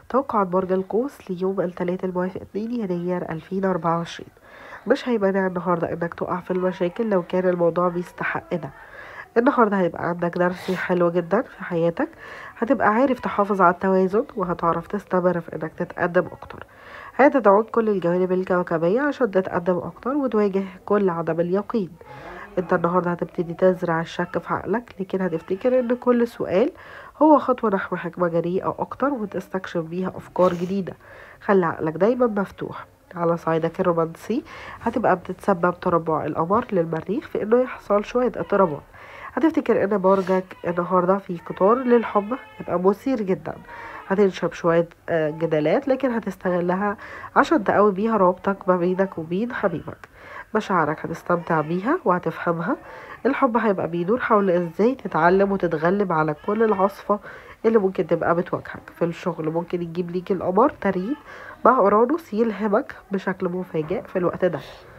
توقعات برج القوس ليوم الثلاث الموافق 2 يناير 2024 مش هيمنع النهاردة انك تقع في المشاكل لو كان الموضوع بيستحق ده النهاردة هيبقى عندك درس حلو جدا في حياتك هتبقى عارف تحافظ على التوازن وهتعرف تستمر في انك تتقدم اكتر هتدعوك كل الجوانب الكوكبية عشان تتقدم اكتر وتواجه كل عدم اليقين انت النهاردة هتبتدي تزرع الشك في عقلك لكن هتفتكر ان كل سؤال هو خطوة نحو حكمة جريئة اكتر وتستكشف بيها افكار جديدة خلي عقلك دايما مفتوح على صعيدك الرومانسي هتبقى بتتسبب تربع القمر للمريخ في انه يحصل شوية اضطرابات هتفتكر ان برجك النهاردة في قطار للحب يبقى مثير جدا هتنشب شوية جدالات لكن هتستغلها عشان تقوي بيها رابطك ما بينك وبين حبيبك مشاعرك هتستمتع بيها وهتفهمها الحب هيبقى بيدور حول ازاي تتعلم وتتغلب على كل العاصفة اللي ممكن تبقى بتواجهك في الشغل ممكن يجيب ليك القمر تريد مع اورانوس يلهمك بشكل مفاجئ في الوقت ده